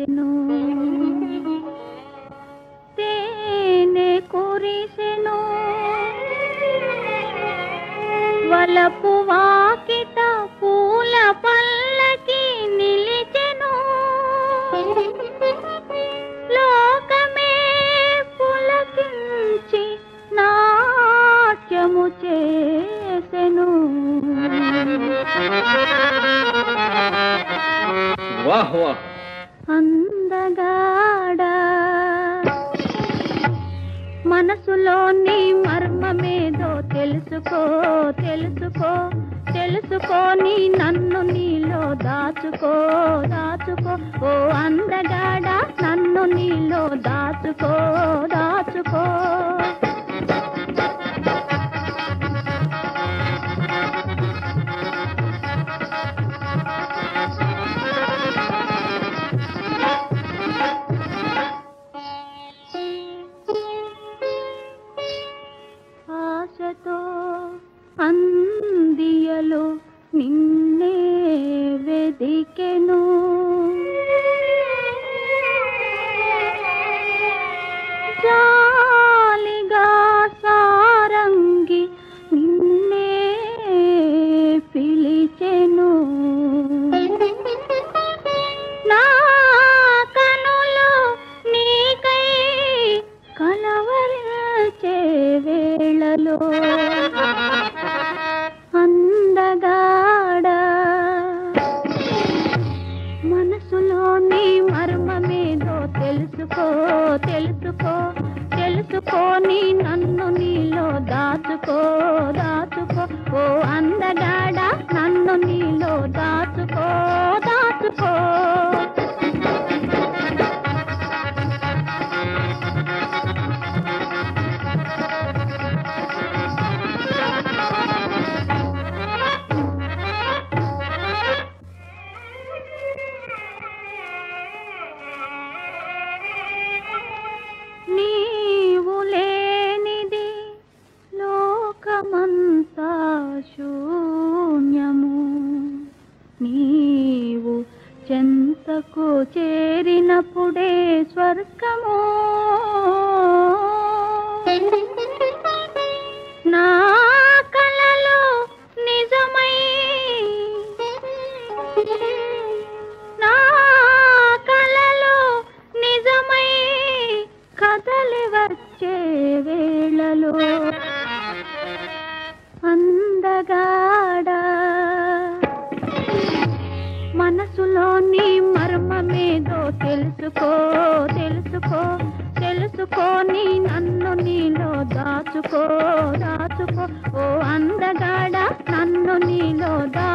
కురిసెను తేనె కురిసెను వలపు వాకిట పూల పల్లకి నిలిచెను లోకమే పులకించి నాట్యము చేసెను వాహ్ వాహ్ అందగాడా మనసులోని మర్మమేదో తెలుసుకో తెలుసుకో తెలుసుకొని నన్ను నీలో దాచుకో దాచుకో ఓ అందగాడా నన్ను నీలో దాచుకో దాచుకో ఆశతో అందియలు నిన్నే వెదికెను జాలిగా సారంగి నిన్నే పిలిచెను నా కనులు నీకై కలవరచే వేళలో అందగాడా మనసులోని మర్మమేదో తెలుసుకో తెలుసుకో తెలుసుకొని నన్ను నీలో దాచుకో దాచుకో ఓ అందగాడా నన్ను నీలో దాచుకో దాచుకో నీవు లేనిది లోకమంతా శూన్యము నీవు చెంతకు చేరినప్పుడే స్వర్గము నా కలలో నిజమై నా కలలో నిజమై కదలి వచ్చే వేళలో అందగాడా మనసులోని మర్మమేదో తెలుసుకో తెలుసుకో తెలుసుకొని నన్ను నీలో దాచుకో దాచుకో ఓ అందగాడా నన్ను నీలో దా